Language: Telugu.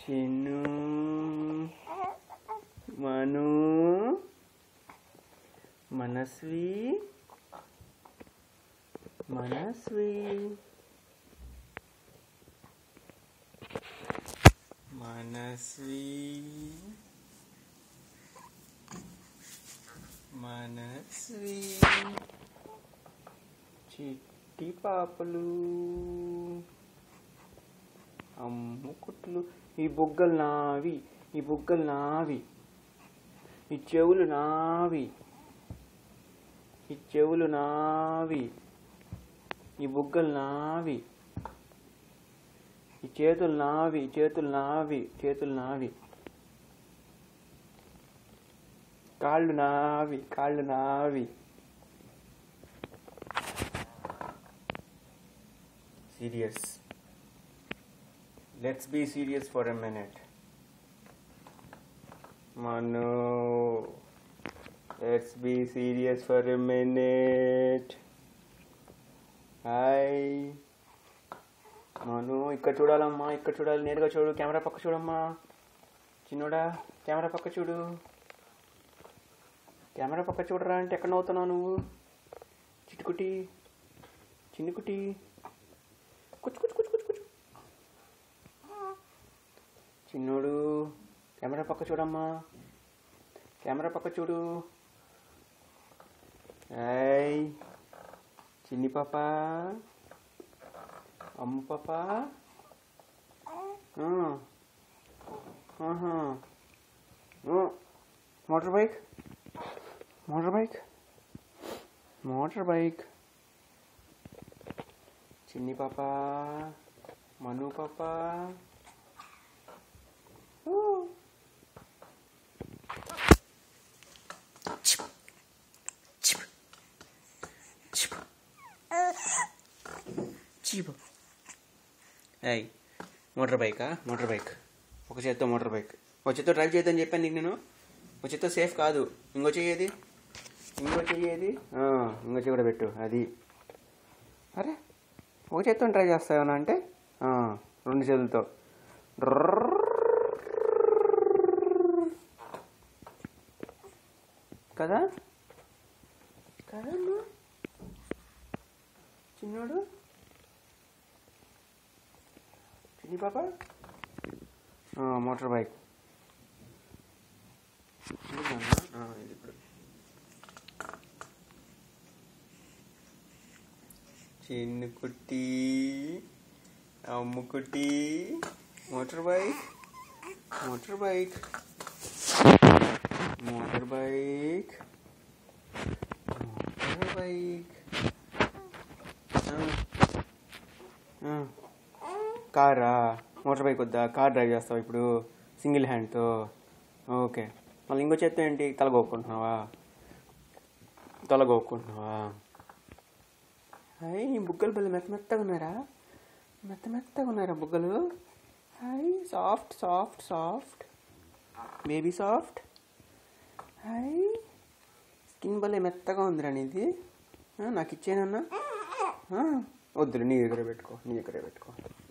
చిన్ను మను మనస్వి మనస్వి మనస్వి మనస్వి చిట్టి పాపలు అమ్ము కుట్లు ఈ బుగ్గలు నావి ఈ బుగ్గలు నావి ఈ చెవులు నావి ఈ చెవులు నావి ఈ బుగ్గలు నావి ఈ చేతులు నావి ఈ చేతులు నావి చేతులు నావి కాళ్ళు నావి కాళ్ళు నావి serious let's be serious for a minute Manu let's be serious for a minute hi Manu ఇక్కడ చూడాలమ్మా ఇక్కడ చూడాలి నేరుగా చూడు కెమెరా పక్క చూడమ్మా చిన్నోడా కెమెరా పక్క చూడు కెమెరా పక్క చూడరా అంటే ఎక్కడ నవ్వుతున్నావు నువ్వు చిట్టుకుటి చిన్నుకుటి కుచ్చు కుచ్చు కుచ్చు కుచ్చు కుచ్చు చిన్నోడు కెమెరా పక్క చూడమ్మా కెమెరా పక్క చూడు ఏయ్ చిన్ని పాప అమ్మ పాప ఆ. ఆహా. ఓ. Motor bike motor bike motor bike చిన్ని పాప మను పాప ఊ. చీపు అయ్ మోటార్ బైకా మోటార్ బైక్ ఒక చేత్తో మోటార్ బైక్ ఒక చేత్తో డ్రైవ్ చేయొద్దని చెప్పాను నీకు నేను ఒక చేత్తో సేఫ్ కాదు ఇంకో చెయ్యేది ఇంకో చెయ్యేది ఆ, ఇంకో చెయ్యి కూడా పెట్టు అది అరే ఒక చేత్తో డ్రైవ్ చేస్తావనా అంటే ఆ, రెండు చేతులతో కదా కదమ్మా చిన్నోడు చిన్ని పాప ఆ, మోటార్ బైక్ ఇది నాన్న? ఆ, ఇది ఇప్పుడు చిన్ను కుట్టి అమ్ము కుట్టి motor bike motor bike motor bike motor bike ఆ, ఆ. కారా మోటార్ బైక్ వద్దా కార్ డ్రైవ్ చేస్తావు ఇప్పుడు సింగిల్ హ్యాండ్తో ఓకే మళ్ళీ ఇంకో చేత్తో ఏంటి తలగొక్కుంటున్నావా తలగొక్కుంటున్నావా హాయ్ నీ బుగ్గలు భలే మెత్త మెత్తగా ఉన్నారా మెత్త మెత్తగా ఉన్నారా బుగ్గలు హాయ్ soft soft soft baby soft హాయ్ స్కిన్ భలే మెత్తగా ఉందిరా నీది ఆ, నాకు ఇచ్చేనన్నా ఆ, వద్దులే నీ దగ్గర పెట్టుకో నీ దగ్గర పెట్టుకో